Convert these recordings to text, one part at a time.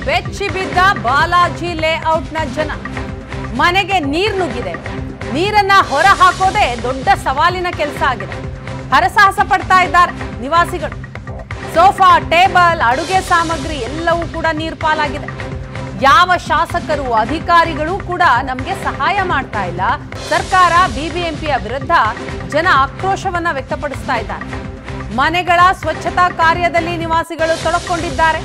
ಬೆಚ್ಚಿ ಬಿದ್ದ ಬಾಲಾಜಿ ಲೇಔಟ್ನ ಜನ ಮನೆಗೆ ನೀರು ನುಗ್ಗಿದೆ ನೀರನ್ನ ಹೊರ ಹಾಕೋದೇ ದೊಡ್ಡ ಸವಾಲಿನ ಕೆಲಸ ಆಗಿದೆ ಹರಸಾಹಸ ಪಡ್ತಾ ಇದ್ದಾರೆ ನಿವಾಸಿಗಳು ಸೋಫಾ ಟೇಬಲ್ ಅಡುಗೆ ಸಾಮಗ್ರಿ ಎಲ್ಲವೂ ಕೂಡ ನೀರು ಪಾಲಾಗಿದೆ ಯಾವ ಶಾಸಕರು ಅಧಿಕಾರಿಗಳು ಕೂಡ ನಮಗೆ ಸಹಾಯ ಮಾಡ್ತಾ ಇಲ್ಲ ಸರ್ಕಾರ ಬಿಬಿಎಂಪಿಯ ವಿರುದ್ಧ ಜನ ಆಕ್ರೋಶವನ್ನ ವ್ಯಕ್ತಪಡಿಸ್ತಾ ಇದ್ದಾರೆ ಮನೆಗಳ ಸ್ವಚ್ಛತಾ ಕಾರ್ಯದಲ್ಲಿ ನಿವಾಸಿಗಳು ತೊಡಕೊಂಡಿದ್ದಾರೆ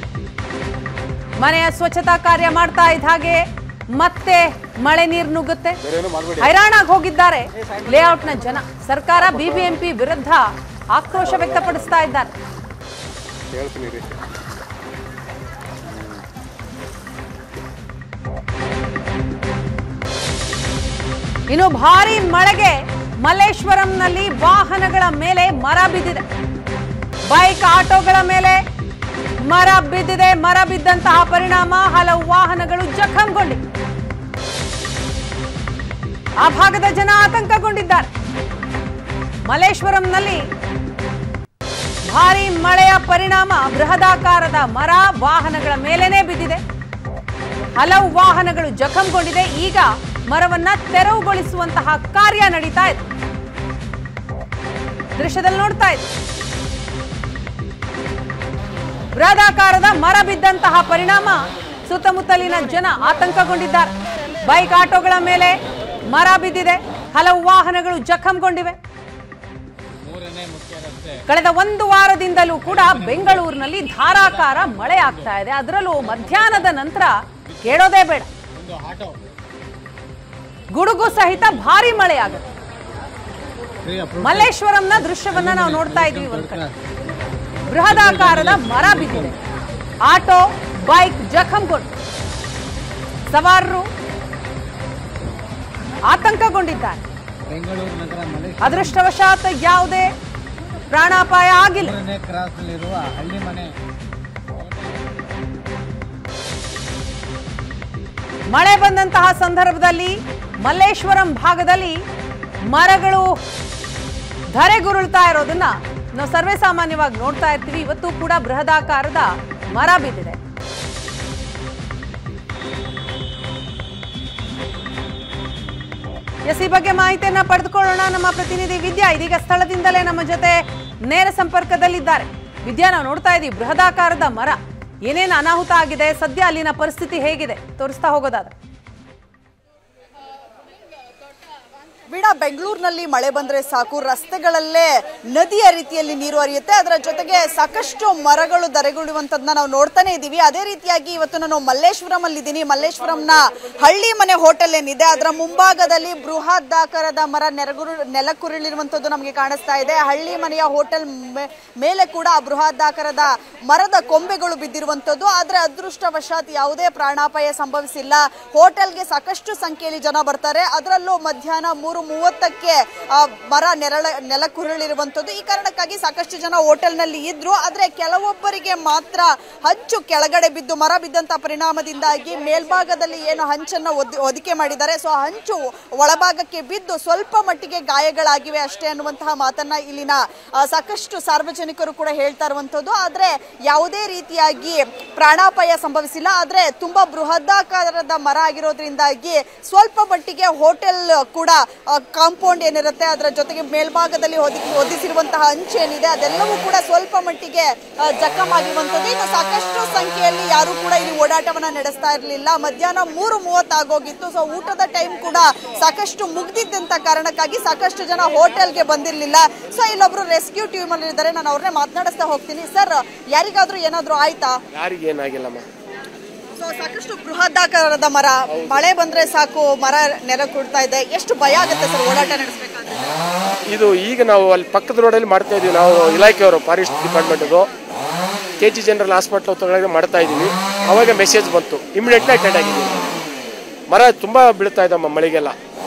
ಮನೆಯ ಸ್ವಚ್ಛತಾ ಕಾರ್ಯ ಮಾಡ್ತಾ ಇದ್ದ ಹಾಗೆ ಮತ್ತೆ ಮಳೆ ನೀರು ನುಗ್ಗುತ್ತೆ ಹೈರಾಣಾಗಿ ಹೋಗಿದ್ದಾರೆ ಲೇಔಟ್ನ ಜನ ಸರ್ಕಾರ ಬಿಬಿಎಂಪಿ ವಿರುದ್ಧ ಆಕ್ರೋಶ ವ್ಯಕ್ತಪಡಿಸ್ತಾ ಇದ್ದಾರೆ ಹೇಳ್ತೀನಿ ರೀ ಇನ್ನು ಭಾರಿ ಮಳೆಗೆ ಮಲ್ಲೇಶ್ವರಂನಲ್ಲಿ ವಾಹನಗಳ ಮೇಲೆ ಮರ ಬಿದ್ದಿದೆ ಬೈಕ್ ಆಟೋಗಳ ಮೇಲೆ ಮರ ಬಿದ್ದಿದೆ ಮರ ಬಿದ್ದಂತಹ ಪರಿಣಾಮ ಹಲವು ವಾಹನಗಳು ಜಖಂಗೊಂಡಿವೆ ಆ ಭಾಗದ ಜನ ಆತಂಕಗೊಂಡಿದ್ದಾರೆ ಮಲ್ಲೇಶ್ವರಂನಲ್ಲಿ ಭಾರಿ ಮಳೆಯ ಪರಿಣಾಮ ಬೃಹದಾಕಾರದ ಮರ ವಾಹನಗಳ ಮೇಲೇನೆ ಬಿದ್ದಿದೆ ಹಲವು ವಾಹನಗಳು ಜಖಂಗೊಂಡಿದೆ ಈಗ ಮರವನ್ನ ತೆರವುಗೊಳಿಸುವಂತಹ ಕಾರ್ಯ ನಡೀತಾ ಇದೆ ದೃಶ್ಯದಲ್ಲಿ ನೋಡ್ತಾ ಇದೆ ಬೃಹದಾಕಾರದ ಮರ ಬಿದ್ದಂತಹ ಪರಿಣಾಮ ಸುತ್ತಮುತ್ತಲಿನ ಜನ ಆತಂಕಗೊಂಡಿದ್ದಾರೆ ಬೈಕ್ ಆಟೋಗಳ ಮೇಲೆ ಮರ ಬಿದ್ದಿದೆ ಹಲವು ವಾಹನಗಳು ಜಖಂಗೊಂಡಿವೆ ಕಳೆದ ಒಂದು ವಾರದಿಂದಲೂ ಕೂಡ ಬೆಂಗಳೂರಿನಲ್ಲಿ ಧಾರಾಕಾರ ಮಳೆ ಆಗ್ತಾ ಇದೆ ಅದರಲ್ಲೂ ಮಧ್ಯಾಹ್ನದ ನಂತರ ಕೇಳೋದೇ ಬೇಡ ಗುಡುಗು ಸಹಿತ ಭಾರಿ ಮಳೆ ಆಗುತ್ತೆ ಮಲ್ಲೇಶ್ವರಂನ ದೃಶ್ಯವನ್ನ ನಾವು ನೋಡ್ತಾ ಇದ್ವಿ ಒಂದ್ ಕಡೆ ಬೃಹದಾಕಾರದ ಮರ ಬಿದ್ದಿದೆ ಆಟೋ ಬೈಕ್ ಜಖಂಗೊಂಡು ಸವಾರರು ಆತಂಕಗೊಂಡಿದ್ದಾರೆ ಬೆಂಗಳೂರು ನಗರ ಅದೃಷ್ಟವಶಾತ್ ಯಾವುದೇ ಪ್ರಾಣಾಪಾಯ ಆಗಿಲ್ಲ ಮಲೇಶ್ವರನೇ ಕ್ರಾಸ್ನಲ್ಲಿರುವ ಹಳ್ಳಿ ಮನೆ ಮಳೆ ಬಂದಂತಹ ಸಂದರ್ಭದಲ್ಲಿ ಮಲ್ಲೇಶ್ವರಂ ಭಾಗದಲ್ಲಿ ಮರಗಳು ಧರೆಗುರುಳ್ತಾ ಇರೋದನ್ನ ನಾವು ಸರ್ವೇ ಸಾಮಾನ್ಯವಾಗಿ ನೋಡ್ತಾ ಇರ್ತೀವಿ ಇವತ್ತು ಕೂಡ ಬೃಹದಾಕಾರದ ಮರ ಬಿದ್ದಿದೆ ಎಸ್ ಈ ಬಗ್ಗೆ ಮಾಹಿತಿಯನ್ನ ಪಡೆದುಕೊಳ್ಳೋಣ ನಮ್ಮ ಪ್ರತಿನಿಧಿ ವಿದ್ಯಾ ಇದೀಗ ಸ್ಥಳದಿಂದಲೇ ನಮ್ಮ ಜೊತೆ ನೇರ ಸಂಪರ್ಕದಲ್ಲಿದ್ದಾರೆ ವಿದ್ಯಾ ನಾವು ನೋಡ್ತಾ ಇದ್ದೀವಿ ಬೃಹದಾಕಾರದ ಮರ ಏನೇನು ಅನಾಹುತ ಆಗಿದೆ ಸದ್ಯ ಅಲ್ಲಿನ ಪರಿಸ್ಥಿತಿ ಹೇಗಿದೆ ತೋರಿಸ್ತಾ ಹೋಗೋದಾದ್ರೆ ವೀಣಾ ಬೆಂಗಳೂರಿನಲ್ಲಿ ಮಳೆ ಬಂದ್ರೆ ಸಾಕು ರಸ್ತೆಗಳಲ್ಲೇ ನದಿಯ ರೀತಿಯಲ್ಲಿ ನೀರು ಹರಿಯುತ್ತೆ ಅದರ ಜೊತೆಗೆ ಸಾಕಷ್ಟು ಮರಗಳು ಧರೆಗುಳುವಂಥದ್ದನ್ನ ನಾವು ನೋಡ್ತಾನೆ ಇದ್ದೀವಿ ಅದೇ ರೀತಿಯಾಗಿ ಇವತ್ತು ನಾನು ಮಲ್ಲೇಶ್ವರಂ ಅಲ್ಲಿ ಇದ್ದೀನಿ ಮಲ್ಲೇಶ್ವರಂನ ಹಳ್ಳಿ ಮನೆ ಹೋಟೆಲ್ ಏನಿದೆ ಅದರ ಮುಂಭಾಗದಲ್ಲಿ ಬೃಹದಾಕಾರದ ಮರ ನೆರಗುರು ನೆಲಕ್ಕುರುಳಿರುವಂಥದ್ದು ನಮಗೆ ಕಾಣಿಸ್ತಾ ಇದೆ ಹಳ್ಳಿ ಮನೆಯ ಹೋಟೆಲ್ ಮೇ- ಮೇಲೆ ಕೂಡ ಆ ಬೃಹದಾಕಾರದ ಮರದ ಕೊಂಬೆಗಳು ಬಿದ್ದಿರುವಂಥದ್ದು ಆದ್ರೆ ಅದೃಷ್ಟವಶಾತ್ ಯಾವುದೇ ಪ್ರಾಣಾಪಾಯ ಸಂಭವಿಸಿಲ್ಲ ಹೋಟೆಲ್ಗೆ ಸಾಕಷ್ಟು ಸಂಖ್ಯೆಯಲ್ಲಿ ಜನ ಬರ್ತಾರೆ ಅದರಲ್ಲೂ ಮಧ್ಯಾಹ್ನ ಮೂರು ಮೂವತ್ತಕ್ಕೆ ಆ ಮರ ನೆರಳ ನೆಲಕ್ಕುರುಳಿರುವಂಥದ್ದು ಈ ಕಾರಣಕ್ಕಾಗಿ ಸಾಕಷ್ಟು ಜನ ಹೋಟೆಲ್ನಲ್ಲಿ ಇದ್ರು ಆದ್ರೆ ಕೆಲವೊಬ್ಬರಿಗೆ ಮಾತ್ರ ಹಂಚು ಕೆಳಗಡೆ ಬಿದ್ದು ಮರ ಬಿದ್ದಂತ ಪರಿಣಾಮದಿಂದಾಗಿ ಮೇಲ್ಭಾಗದಲ್ಲಿ ಏನು ಹಂಚನ್ನ ಒದ್- ಹೊದಿಕೆ ಮಾಡಿದ್ದಾರೆ ಸೊ ಆ ಹಂಚು ಒಳಭಾಗಕ್ಕೆ ಬಿದ್ದು ಸ್ವಲ್ಪ ಮಟ್ಟಿಗೆ ಗಾಯಗಳಾಗಿವೆ ಅಷ್ಟೇ ಅನ್ನುವಂತಹ ಮಾತನ್ನ ಇಲ್ಲಿನ ಆ, ಸಾಕಷ್ಟು ಸಾರ್ವಜನಿಕರು ಕೂಡ ಹೇಳ್ತಾ ಇರುವಂತದ್ದು ಆದ್ರೆ ಯಾವುದೇ ರೀತಿಯಾಗಿ ಪ್ರಾಣಾಪಾಯ ಸಂಭವಿಸಿಲ್ಲ ಆದ್ರೆ ತುಂಬಾ ಬೃಹದಾಕಾರದ ಮರ ಆಗಿರೋದ್ರಿಂದಾಗಿ ಸ್ವಲ್ಪ ಮಟ್ಟಿಗೆ ಹೋಟೆಲ್ ಕೂಡ ಕಾಂಪೌಂಡ್ ಏನಿರುತ್ತೆ ಅದರ ಜೊತೆಗೆ ಮೇಲ್ಭಾಗದಲ್ಲಿ ಹೊದಿ ಹೊದಿಸಿರುವಂತಹ ಅಂಚು ಏನಿದೆ ಅದೆಲ್ಲವೂ ಕೂಡ ಸ್ವಲ್ಪ ಮಟ್ಟಿಗೆ ಆ, ಜಖಮ್ ಆಗಿರುವಂತದ್ದು ಇನ್ನು ಸಾಕಷ್ಟು ಸಂಖ್ಯೆಯಲ್ಲಿ ಯಾರು ಕೂಡ ಇಲ್ಲಿ ಓಡಾಟವನ್ನ ನಡೆಸ್ತಾ ಇರಲಿಲ್ಲ ಮಧ್ಯಾಹ್ನ ಮೂರು ಮೂವತ್ತಾಗೋಗಿತ್ತು ಸೊ ಊಟದ ಟೈಮ್ ಕೂಡ ಸಾಕಷ್ಟು ಮುಗ್ದಿದ್ದಂತ ಕಾರಣಕ್ಕಾಗಿ ಸಾಕಷ್ಟು ಜನ ಹೋಟೆಲ್ಗೆ ಬಂದಿರಲಿಲ್ಲ ಸೊ ಇಲ್ಲೊಬ್ರು ರೆಸ್ಕ್ಯೂ ಟೀಮ್ ಅಲ್ಲಿ ಇದ್ದಾರೆ ನಾನು ಅವ್ರನ್ನೇ ಮಾತನಾಡಿಸ್ತಾ ಹೋಗ್ತೀನಿ ಸರ್ ಯಾರಿಗಾದ್ರೂ ಏನಾದ್ರೂ ಆಯ್ತಾ ಯಾರಿಗೆ ಏನಾಗಿಲ್ಲಮ್ಮ ಸೊ ಸಾಕಷ್ಟು ಬೃಹದಾಕಾರದ ಮರ ಮಳೆ ಬಂದ್ರೆ ಸಾಕು ಮರ ನೆರೆ ಕೊಡ್ತಾ ಇದೆ ಎಷ್ಟು ಭಯ ಆಗುತ್ತೆ ಸರ್ ಓಡಾಟ ನಡೆಸಬೇಕಾದ್ರೆ ಇದು ಈಗ ನಾವು ಅಲ್ಲಿ ಪಕ್ಕದ ರೋಡಲ್ಲಿ ಮಾಡ್ತಾ ಇದೀವಿ ನಾವು ಇಲಾಖೆಯವರು ಫಾರೆಸ್ಟ್ ಡಿಪಾರ್ಟ್ಮೆಂಟದು ಕೆ ಜಿ ಜನರಲ್ ಹಾಸ್ಪಿಟ್ಲ್ ತೊಗೊಳಗೆ ಮಾಡ್ತಾ ಇದ್ದೀವಿ ಅವಾಗ ಮೆಸೇಜ್ ಬಂತು ಇಮಿಡಿಯೇಟ್ಲಿ ಅಟೆಂಡ್ ಆಗಿದ್ದೀವಿ ಮರ ತುಂಬ ಬೀಳ್ತಾ ಇದ್ದಮ್ಮ ಮಳೆಗೆಲ್ಲ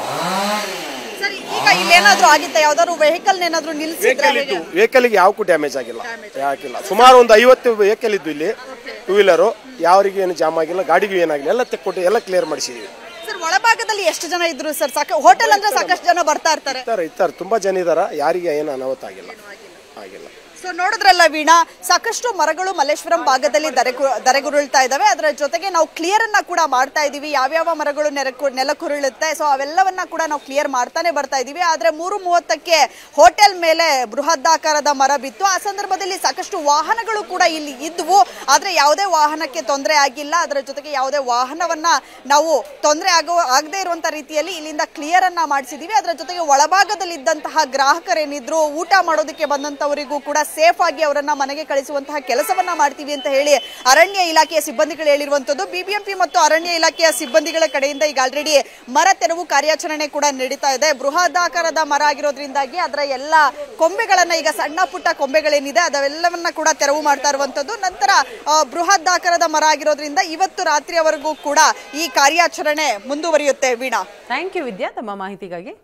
ಸರ್ ಈಗ ಇಲ್ಲೇನಾದ್ರೂ ಆಗಿತ್ತಾ ಯಾವ್ದಾದ್ರು ವೆಹಿಕಲ್ ಏನಾದ್ರೂ ನಿಲ್ಸಿದ್ರೆ ವೆಹಿಕಲ್ ಇದ್ದು ವೆಹಿಕಲ್ಗೆ ಯಾವಕ್ಕೂ ಡ್ಯಾಮೇಜ್ ಆಗಿಲ್ಲ ಯಾಕಿಲ್ಲ ಸುಮಾರು ಒಂದು ಐವತ್ತು ವೆಹಿಕಲ್ ಇದ್ದು ಇಲ್ಲಿ ಟೂ ವೀಲರು ಯಾರಿಗೆ ಏನು ಜಾಮ್ ಆಗಿಲ್ಲ ಗಾಡಿಗೂ ಏನಾಗಿಲ್ಲ ಎಲ್ಲ ತೆಕ್ಕೊಟ್ಟು ಎಲ್ಲ ಕ್ಲಿಯರ್ ಮಾಡಿಸಿದೀವಿ ಸರ್ ಒಳಭಾಗದಲ್ಲಿ ಎಷ್ಟು ಜನ ಇದ್ರು ಸರ್ ಸಾಕ ಹೋಟೆಲ್ ಅಂದ್ರೆ ಸಾಕಷ್ಟು ಜನ ಬರ್ತಾ ಇರ್ತಾರೆ ಇರ್ತಾರೆ ಇರ್ತಾರೆ ತುಂಬ ಜನ ಇದಾರ ಯಾರಿಗೆ ಏನು ಅನಾಹುತ ಆಗಿಲ್ಲ ಆಗಿಲ್ಲ ಸೊ ನೋಡಿದ್ರಲ್ಲ ವೀಣಾ ಸಾಕಷ್ಟು ಮರಗಳು ಮಲ್ಲೇಶ್ವರಂ ಭಾಗದಲ್ಲಿ ದರೆಗು ದರೆಗುರುಳ್ತಾ ಇದಾವೆ ಅದರ ಜೊತೆಗೆ ನಾವು ಕ್ಲಿಯರ್ ಅನ್ನ ಕೂಡ ಮಾಡ್ತಾ ಇದೀವಿ ಯಾವ್ಯಾವ ಮರಗಳು ನೆರೆಕು ನೆಲಕುರುಳುತ್ತೆ ಸೊ ಅವೆಲ್ಲವನ್ನ ಕೂಡ ನಾವು ಕ್ಲಿಯರ್ ಮಾಡ್ತಾನೆ ಬರ್ತಾ ಇದೀವಿ ಆದ್ರೆ ಮೂರು ಮೂವತ್ತಕ್ಕೆ ಹೋಟೆಲ್ ಮೇಲೆ ಬೃಹದಾಕಾರದ ಮರ ಬಿತ್ತು ಆ ಸಂದರ್ಭದಲ್ಲಿ ಸಾಕಷ್ಟು ವಾಹನಗಳು ಕೂಡ ಇಲ್ಲಿ ಇದ್ವು ಆದ್ರೆ ಯಾವುದೇ ವಾಹನಕ್ಕೆ ತೊಂದರೆ ಆಗಿಲ್ಲ ಅದರ ಜೊತೆಗೆ ಯಾವುದೇ ವಾಹನವನ್ನ ನಾವು ತೊಂದರೆ ಆಗೋ ಆಗದೆ ಇರುವಂತ ರೀತಿಯಲ್ಲಿ ಇಲ್ಲಿಂದ ಕ್ಲಿಯರ್ ಅನ್ನ ಮಾಡಿಸಿದೀವಿ ಅದರ ಜೊತೆಗೆ ಒಳಭಾಗದಲ್ಲಿ ಇದ್ದಂತಹ ಗ್ರಾಹಕರೇನಿದ್ರು ಊಟ ಮಾಡೋದಕ್ಕೆ ಬಂದಂತವರಿಗೂ ಕೂಡ ಸೇಫ್ ಆಗಿ ಅವರನ್ನ ಮನೆಗೆ ಕಳಿಸುವಂತಹ ಕೆಲಸವನ್ನ ಮಾಡ್ತೀವಿ ಅಂತ ಹೇಳಿ ಅರಣ್ಯ ಇಲಾಖೆಯ ಸಿಬ್ಬಂದಿಗಳು ಹೇಳಿರುವಂತದ್ದು ಬಿಬಿಎಂಪಿ ಮತ್ತು ಅರಣ್ಯ ಇಲಾಖೆಯ ಸಿಬ್ಬಂದಿಗಳ ಕಡೆಯಿಂದ ಈಗ ಆಲ್ರೆಡಿ ಮರ ತೆರವು ಕಾರ್ಯಾಚರಣೆ ಕೂಡ ನಡೀತಾ ಇದೆ ಬೃಹದಾಕಾರದ ಮರ ಆಗಿರೋದ್ರಿಂದಾಗಿ ಅದರ ಎಲ್ಲ ಕೊಂಬೆಗಳನ್ನ ಈಗ ಸಣ್ಣ ಪುಟ್ಟ ಕೊಂಬೆಗಳೇನಿದೆ ಅದೆಲ್ಲವನ್ನ ಕೂಡ ತೆರವು ಮಾಡ್ತಾ ಇರುವಂತದ್ದು ನಂತರ ಆ, ಬೃಹದಾಕಾರದ ಮರ ಆಗಿರೋದ್ರಿಂದ ಇವತ್ತು ರಾತ್ರಿಯವರೆಗೂ ಕೂಡ ಈ ಕಾರ್ಯಾಚರಣೆ ಮುಂದುವರಿಯುತ್ತೆ ವೀಣಾ ಥ್ಯಾಂಕ್ ಯು ವಿದ್ಯಾ ತಮ್ಮ ಮಾಹಿತಿಗಾಗಿ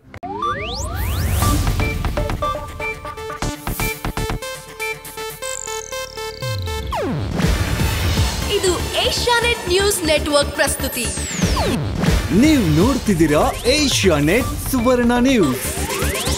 ಇದು ಏಷ್ಯಾನೆಟ್ ನ್ಯೂಸ್ ನೆಟ್ವರ್ಕ್ ಪ್ರಸ್ತುತಿ ನೀವು ನೋಡ್ತಿದ್ದೀರಾ ಏಷ್ಯಾ ನೆಟ್ ಸುವರ್ಣ ನ್ಯೂಸ್